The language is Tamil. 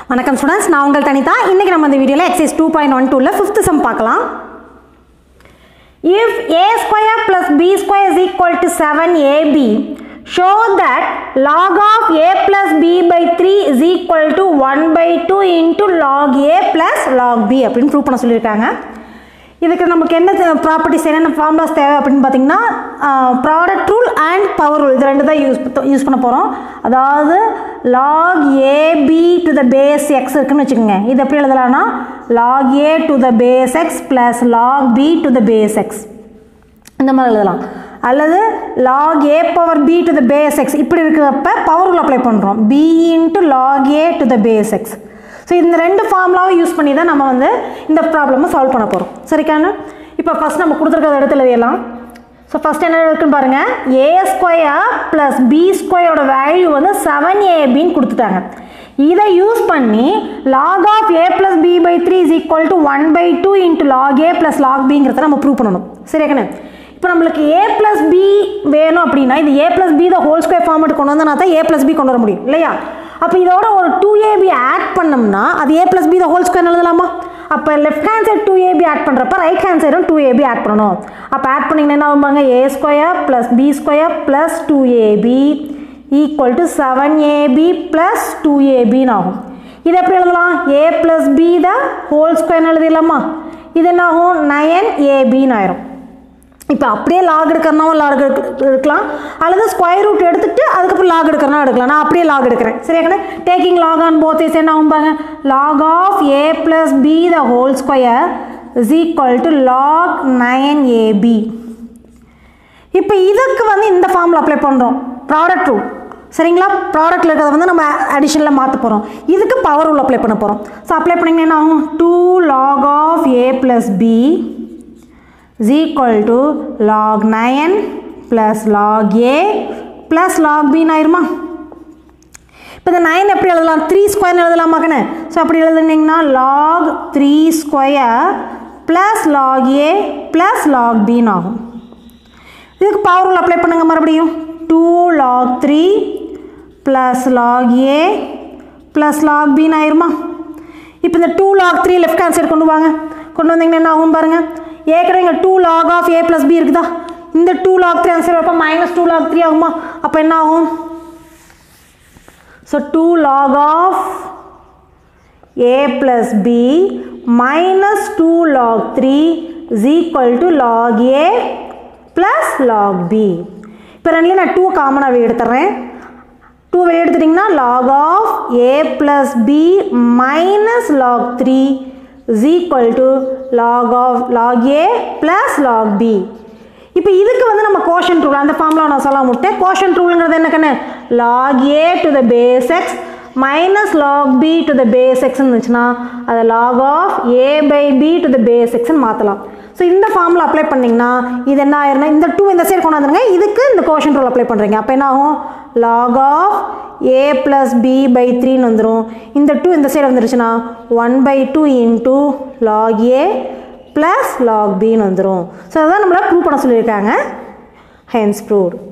வணக்கம் ஸ்டூடெண்ட்ஸ் நான் உங்கள் தனிதா இன்றைக்கி நம்ம இந்த வீடியோவில் எக்ஸைஸ் டூ பாயிண்ட் ஒன் டூவில் ஃபிஃப்த் சம் பார்க்கலாம் if a square plus b square is equal to 7ab show that log of a plus b by 3 is equal to 1 by 2 into log a plus log b அப்படின்னு ப்ரூவ் பண்ண சொல்லியிருக்காங்க இதுக்கு நமக்கு என்ன ப்ராப்பர்ட்டிஸ் என்னென்ன ஃபார்முலாஸ் தேவை அப்படின்னு பார்த்தீங்கன்னா product rule and power rule இது ரெண்டு தான் யூஸ் யூஸ் பண்ண போகிறோம் அதாவது log AB to the base X இருக்குன்னு வச்சுக்கோங்க இது எப்படி எழுதலாம்னா log A to the base X plus log B to the base X இந்த மாதிரி எழுதலாம் அல்லது log A power B to the base X இப்படி இருக்கிறப்ப பவர் ரூல் அப்ளை பண்ணுறோம் B into log A to the base X so இந்த ரெண்டு ஃபார்முலாவும் யூஸ் பண்ணி தான் நம்ம வந்து இந்த ப்ராப்ளமை சால்வ் பண்ண போகிறோம் சரிக்கான இப்போ ஃபஸ்ட் நம்ம கொடுத்துருக்கிறத இடத்துல எழுதிடலாம் ஸோ ஃபஸ்ட் என்ன இருக்குன்னு பாருங்கள் ஏ ஸ்கொயர் ப்ளஸ் பி ஸ்கொயரோட வேல்யூ வந்து செவன் ஏபின்னு கொடுத்துட்டாங்க இதை யூஸ் பண்ணி log of A plus B by three is equal to one by two into log A plus log பிங்கிறத நம்ம ப்ரூவ் பண்ணணும் சரியாக்கண்ணே இப்போ நம்மளுக்கு ஏ ப்ளஸ் பி வேணும் அப்படின்னா இது A plus B the whole square format கொண்டு வந்தா தான் ஏ ப்ளஸ் பி கொண்டு வர முடியும் இல்லையா அப்போ இதோட ஒரு டூ ஏபி ஆட் பண்ணோம்னா அது A plus B the whole square எழுதலாமா அப்போ left hand side two A B add பண்ணுறப்ப ரைட் ஹேண்ட் சைடும் டூ ஏபி ஆட் பண்ணணும் அப்போ ஆட் பண்ணிங்கன்னா என்ன ஆகும்பாங்க A square plus B square plus two A B equal to seven A B plus two ஏபின்னு ஆகும் இது எப்படி எழுதலாம் A plus B the whole ஸ்கொயர்னு எழுதிடலாமா இது என்ன ஆகும் நயன் ஏபின்னு ஆயிரும் இப்போ அப்படியே லாக் எடுக்கிறனாவும் லாக் எடுக்கலாம் அல்லது ஸ்கொயர் ரூட் எடுத்துட்டு அதுக்கப்புறம் லாக் எடுக்கிறனா எடுக்கலாம் நான் அப்படியே லாக் எடுக்கிறேன் சரியா taking log on both is என்ன ஆகும் பாருங்க log of A plus B the whole square is equal to log nine A B இப்போ இதுக்கு வந்து இந்த ஃபார்மில் அப்ளை பண்ணுறோம் ப்ராடக்ட் ரூல் சரிங்களா ப்ராடக்ட்டில் இருக்கிறத வந்து நம்ம அடிஷனில் மாற்ற போகிறோம் இதுக்கு பவர் ரூல் அப்ளை பண்ண போகிறோம் ஸோ அப்ளை பண்ணிங்கன்னா என்ன ஆகும் two log of A plus B is equal to log 9 plus log a plus log b ஆயிருமா இப்போ இந்த நைன் எப்படி எழுதலாம் த்ரீ ஸ்கொயர்னு எழுதலாமா கண்ணே ஸோ அப்படி எழுதுனீங்கன்னா log three square plus log A plus log பின்னு ஆகும் இதுக்கு பவர் ரூல் அப்ளை பண்ணுங்க மறுபடியும் two log three plus log A plus log பின்னு ஆயிருமா இப்போ இந்த two log three left hand side கொண்டு வாங்க கொண்டு வந்தீங்கன்னா என்ன ஆகும் பாருங்கள் ஏற்கனவே இங்கே two log of A plus B இருக்குதா இந்த டூ லாக் த்ரீ ஆன்சர் வைப்போ மைனஸ் டூ லாக் த்ரீ ஆகுமா அப்போ என்ன ஆகும் so two log of A plus B minus two log three is equal to log A plus log B இப்போ ரெண்டுலேயும் நான் டூ காமனாக எடுத்துட்றேன் டூ வெளியே எடுத்துட்டிங்கன்னா log of A plus B minus log three is equal to log of log a plus log b இப்போ இதுக்கு வந்து நம்ம கோஷன் ரூல் அந்த ஃபார்முலா நான் சொல்ல முட்டேன் கோஷன் ரூலுங்கிறது என்ன கண்ணு log A to the base X minus log B to the base எக்ஸ்னு இருந்துச்சுன்னா அதை log of A by B to the base எக்ஸ்னு மாற்றலாம் ஸோ இந்த ஃபார்முலா அப்ளை பண்ணிங்கன்னா இது என்ன ஆயிருந்தா இந்த டூ இந்த சைடு கொண்டாந்துருங்க இதுக்கு இந்த கோஷன் ரூல் அப்ளை பண்ணுறீங்க அப்போ என்ன ஆகும் log of A plus B by த்ரீன்னு வந்துடும் இந்த டூ இந்த சைடு வந்துருச்சுன்னா one by two into log A plus log பின்னு வந்துடும் ஸோ அதான் நம்மளை ப்ரூவ் பண்ண சொல்லியிருக்காங்க ஹென்ஸ் ப்ரூவ்டு